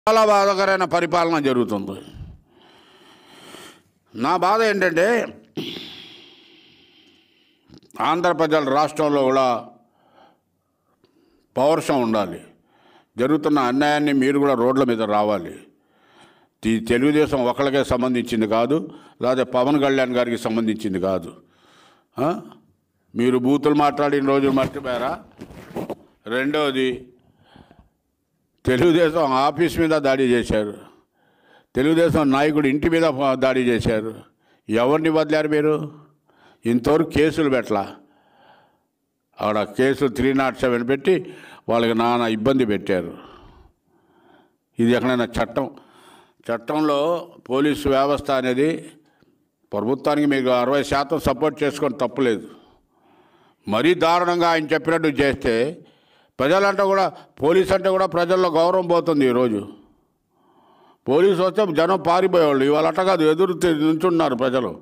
చాలా బాధాకరమైన పరిపాలన జరుగుతుంది నా బాధ ఏంటంటే ఆంధ్రప్రదేశ్ రాష్ట్రంలో కూడా పౌరుషం ఉండాలి జరుగుతున్న అన్యాయాన్ని మీరు కూడా రోడ్ల మీద రావాలి ఈ తెలుగుదేశం ఒకళ్ళకే సంబంధించింది కాదు లేదా పవన్ కళ్యాణ్ గారికి సంబంధించింది కాదు ఆ? మీరు బూతులు మాట్లాడిన రోజులు మర్చిపోయారా రెండవది తెలుగుదేశం ఆఫీస్ మీద దాడి చేశారు తెలుగుదేశం నాయకుడు ఇంటి మీద దాడి చేశారు ఎవరిని వదిలారు మీరు ఇంతవరకు కేసులు పెట్టలా ఆడ కేసు త్రీ నాట్ సెవెన్ పెట్టి వాళ్ళకి నానా ఇబ్బంది పెట్టారు ఇది ఎక్కడైనా చట్టం చట్టంలో పోలీసు వ్యవస్థ అనేది ప్రభుత్వానికి మీకు అరవై శాతం సపోర్ట్ చేసుకొని తప్పులేదు మరీ దారుణంగా ఆయన చెప్పినట్టు చేస్తే ప్రజలంటే కూడా పోలీస్ అంటే కూడా ప్రజల్లో గౌరవం పోతుంది ఈరోజు పోలీసు వస్తే జనం పారిపోయేవాళ్ళు ఇవాళ అట్ట కాదు ఎదురు తి- నించున్నారు ప్రజలు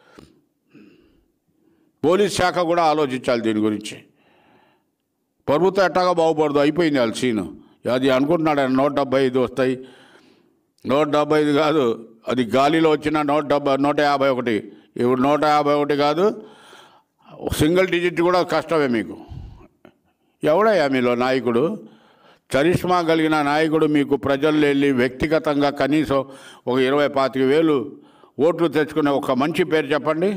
పోలీస్ శాఖ కూడా ఆలోచించాలి దీని గురించి ప్రభుత్వం ఎట్టాగా బాగుపడదు అయిపోయింది వాళ్ళ సీను అది అనుకుంటున్నాడు ఆయన నూట డెబ్బై ఐదు వస్తాయి నూట డెబ్బై ఐదు కాదు అది గాలిలో వచ్చిన నూట డెబ్బై నూట యాభై ఒకటి ఇప్పుడు నూట యాభై ఒకటి కాదు సింగిల్ డిజిట్ కూడా కష్టమే మీకు ఎవడయ్యా మీలో నాయకుడు చరిష్మా కలిగిన నాయకుడు మీకు ప్రజల్లో వెళ్ళి వ్యక్తిగతంగా కనీసం ఒక ఇరవై పాతిక వేలు ఓట్లు తెచ్చుకునే ఒక మంచి పేరు చెప్పండి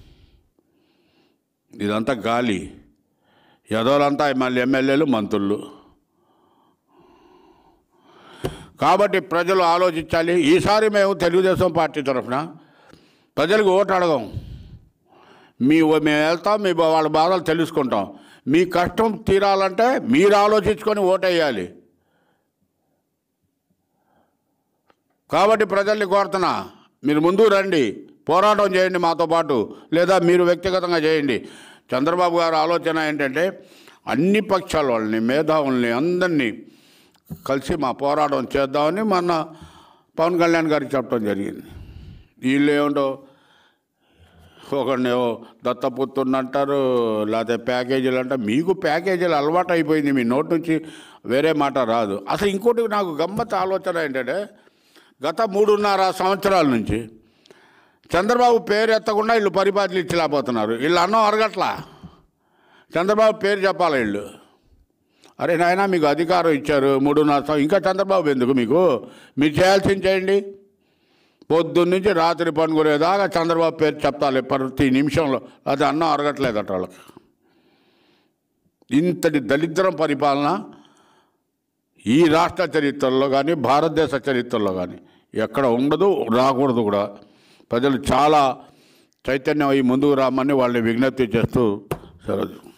ఇదంతా గాలి యదవులంతా మళ్ళీ ఎమ్మెల్యేలు మంత్రులు కాబట్టి ప్రజలు ఆలోచించాలి ఈసారి మేము తెలుగుదేశం పార్టీ తరఫున ప్రజలకు ఓటు అడగం మీ మేము వెళ్తాం మీ బా- వాళ్ళ బాధలు తెలుసుకుంటాం మీ కష్టం తీరాలంటే మీరు ఆలోచించుకొని ఓటేయాలి కాబట్టి ప్రజల్ని కోరుతున్నా మీరు ముందు రండి పోరాటం చేయండి మాతో పాటు లేదా మీరు వ్యక్తిగతంగా చేయండి చంద్రబాబు గారు ఆలోచన ఏంటంటే అన్ని పక్షాల వాళ్ళని మేధావుల్ని అందరినీ కలిసి మా పోరాటం చేద్దామని మొన్న పవన్ కళ్యాణ్ గారికి చెప్పడం జరిగింది వీళ్ళు ఏమిటో ఒకడినేమో దత్తపుత్రుని అంటారు లేకపోతే ప్యాకేజీలు అంటారు మీకు ప్యాకేజీలు అలవాటు అయిపోయింది మీ నోటి నుంచి వేరే మాట రాదు అసలు ఇంకోటి నాకు గమ్మత్ ఆలోచన ఏంటంటే గత మూడున్నర సంవత్సరాల నుంచి చంద్రబాబు పేరు ఎత్తకుండా వీళ్ళు పరిపాలించలేకపోతున్నారు వీళ్ళు అన్నం అరగట్లా చంద్రబాబు పేరు చెప్పాలి వీళ్ళు అరే నాయన మీకు అధికారం ఇచ్చారు మూడున్నర సంవ- ఇంకా చంద్రబాబు ఎందుకు మీకు మీరు చేయాల్సింది చేయండి పొద్దున్న నుంచి రాత్రి పనుకునేదాకా చంద్రబాబు పేరు చెప్తాలి ప్రతి నిమిషంలో అది అన్నం అరగట్లేదట వాళ్ళకి ఇంతటి దరిద్రం పరిపాలన ఈ రాష్ట్ర చరిత్రలో కానీ భారతదేశ చరిత్రలో కానీ ఎక్కడ ఉండదు రాకూడదు కూడా ప్రజలు చాలా చైతన్యం అయ్యి ముందుకు రామని వాళ్ళని విజ్ఞప్తి చేస్తూ సెలవు